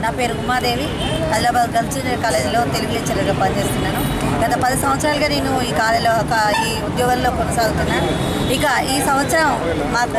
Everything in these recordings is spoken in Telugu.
నా పేరు ఉమాదేవి ఆదిలాబాద్ గర్ల్స్ జూనియర్ కాలేజీలో తెలుగు లెక్చరర్గా పనిచేస్తున్నాను గత పది సంవత్సరాలుగా నేను ఈ కాలేజీలో ఒక ఈ ఉద్యోగంలో కొనసాగుతున్నాను ఇక ఈ సంవత్సరం మాకు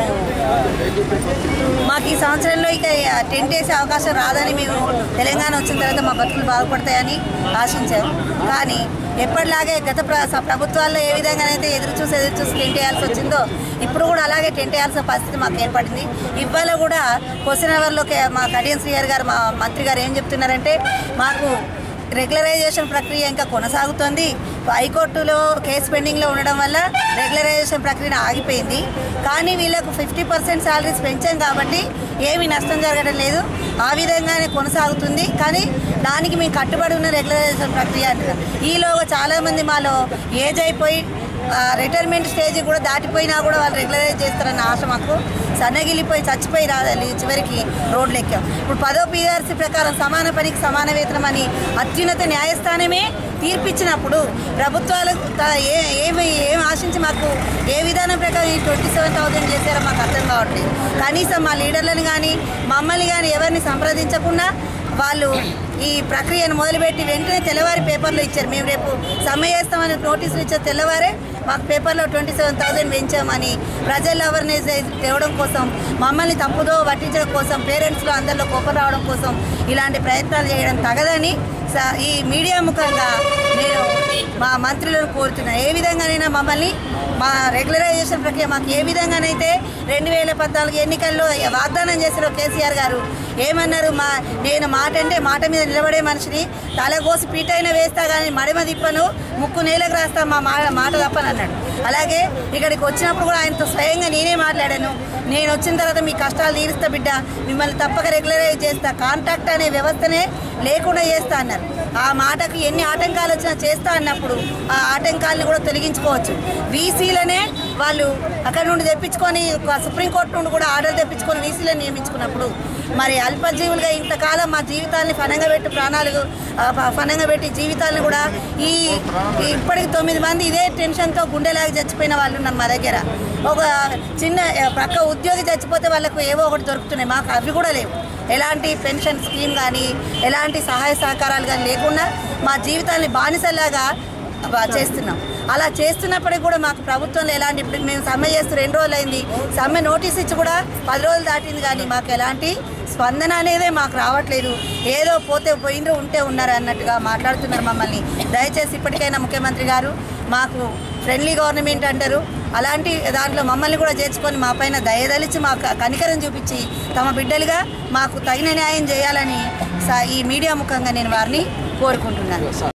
మాకు ఈ సంవత్సరంలో ఇక టెంట్ వేసే అవకాశం రాదని మేము తెలంగాణ వచ్చిన తర్వాత మా బతుకులు బాగుపడతాయని ఆశించాము కానీ ఎప్పటిలాగే గత ప్ర- ప్రభుత్వాల్లో ఏ విధంగానైతే ఎదురు చూసి ఎదురు చూసి టెంట్ వేయాల్సి వచ్చిందో ఇప్పుడు కూడా అలాగే టెంట్ వేయాల్సిన పరిస్థితి మాకు ఏర్పడింది ఇవాళ కూడా క్వశ్చన్ అవర్లోకి మా కడియం శ్రీహరి గారు మా మంత్రి గారు ఏం చెప్తున్నారంటే మాకు రెగ్యులరైజేషన్ ప్రక్రియ ఇంకా కొనసాగుతోంది హైకోర్టులో కేసు పెండింగ్లో ఉండడం వల్ల రెగ్యులరైజేషన్ ప్రక్రియ ఆగిపోయింది కానీ వీళ్ళకు ఫిఫ్టీ పర్సెంట్ శాలరీస్ పెంచాం కాబట్టి ఏమీ నష్టం జరగడం లేదు ఆ విధంగానే కొనసాగుతుంది కానీ దానికి మేము కట్టుబడి ఉన్న రెగ్యులరైజేషన్ ప్రక్రియ అంటున్నారు ఈలోగా చాలామంది మాలో ఏజ్ అయిపోయి రిటైర్మెంట్ స్టేజ్ కూడా దాటిపోయినా కూడా వాళ్ళు రెగ్యులరైజ్ చేస్తారన్న ఆశ మాకు సన్నగిలిపోయి చచ్చిపోయి రాదాలి చివరికి రోడ్లు ఎక్కాం ఇప్పుడు పదో పీఆర్సీ ప్రకారం సమాన పనికి సమాన వేతనం అని అత్యున్నత న్యాయస్థానమే తీర్పిచ్చినప్పుడు ప్రభుత్వాలు త- ఏ ఏమి ఏం ఆశించి మాకు ఏ విధానం ప్రకారం ఈ ట్వంటీ సెవెన్ థౌసండ్ చేశారో మాకు అర్థం కావట్లేదు కనీసం మా లీడర్లను కానీ మమ్మల్ని కానీ ఎవరిని సంప్రదించకుండా వాళ్ళు ఈ ప్రక్రియను మొదలుపెట్టి వెంటనే తెల్లవారి పేపర్లో ఇచ్చారు మేము రేపు సమ్మె చేస్తామని నోటీసులు ఇచ్చారు తెల్లవారే మాకు పేపర్లో ట్వంటీ సెవెన్ థౌసండ్ పెంచామని ప్రజల్లో అవేర్నెస్ తేవడం కోసం మమ్మల్ని తప్పుదో పట్టించడం కోసం పేరెంట్స్లో అందరిలో కోపం రావడం కోసం ఇలాంటి ప్రయత్నాలు చేయడం తగదని స- ఈ మీడియా ముఖంగా నేను మా మంత్రులను కోరుతున్నా ఏ విధంగానైనా మమ్మల్ని మా రెగ్యులరైజేషన్ ప్రక్రియ మాకు ఏ విధంగానైతే రెండు వేల పద్నాలుగు ఎన్నికల్లో వాగ్దానం చేసిన కేసీఆర్ గారు ఏమన్నారు మా నేను మాట అంటే మాట మీద నిలబడే మనిషిని తలకోసి పీటైన వేస్తా కానీ మడిమ తిప్పను ముక్కు నేలకు రాస్తా మా మా- మాట తప్పని అన్నాడు అలాగే ఇక్కడికి వచ్చినప్పుడు కూడా ఆయనతో స్వయంగా నేనే మాట్లాడాను నేను వచ్చిన తర్వాత మీ కష్టాలు తీరుస్తా బిడ్డ మిమ్మల్ని తప్పక రెగ్యులరైజ్ చేస్తా కాంట్రాక్ట్ అనే వ్యవస్థనే లేకుండా చేస్తా అన్నారు ఆ మాటకు ఎన్ని ఆటంకాలు వచ్చినా చేస్తా అన్నప్పుడు ఆ ఆటంకాలను కూడా తొలగించుకోవచ్చు వీసీలనే వాళ్ళు అక్కడ నుండి తెప్పించుకొని ఒక సుప్రీంకోర్టు నుండి కూడా ఆర్డర్ తెప్పించుకొని వీసీలను నియమించుకున్నప్పుడు మరి అల్పజీవులుగా ఇంతకాలం మా జీవితాన్ని ఫనంగా పెట్టి ప్రాణాలు ఆ, ఫ- ఫనంగా పెట్టి జీవితాలను కూడా ఈ ఈ ఇప్పటికి తొమ్మిది మంది ఇదే టెన్షన్తో గుండెలాగి చచ్చిపోయిన వాళ్ళు ఉన్నారు మా దగ్గర ఒక చిన్న ఆ, ప్రక్క ఉద్యోగి చచ్చిపోతే వాళ్ళకు ఏవో ఒకటి దొరుకుతున్నాయి మాకు అవి కూడా లేవు ఎలాంటి పెన్షన్ స్కీమ్ కానీ ఎలాంటి సహాయ సహకారాలు కానీ లేకుండా మా జీవితాన్ని బానిసలాగా బా- చేస్తున్నాం అలా చేస్తున్నప్పటికీ కూడా మాకు ప్రభుత్వంలో ఎలాంటి ఇప్పుడు మేము సమ్మె చేస్తూ రెండు రోజులు అయింది సమ్మె నోటీస్ ఇచ్చి కూడా పది రోజులు దాటింది కానీ మాకు ఎలాంటి స్పందన అనేదే మాకు రావట్లేదు ఏదో పోతే పోయిండ్రు ఉంటే ఉన్నారు అన్నట్టుగా మాట్లాడుతున్నారు మమ్మల్ని దయచేసి ఇప్పటికైనా ముఖ్యమంత్రి గారు మాకు ఫ్రెండ్లీ గవర్నమెంట్ అంటారు అలాంటి దాంట్లో మమ్మల్ని కూడా చేర్చుకొని మా పైన దయదలిచి మాకు కనికరం చూపించి తమ బిడ్డలుగా మాకు తగిన న్యాయం చేయాలని స- ఈ మీడియా ముఖంగా నేను వారిని కోరుకుంటున్నాను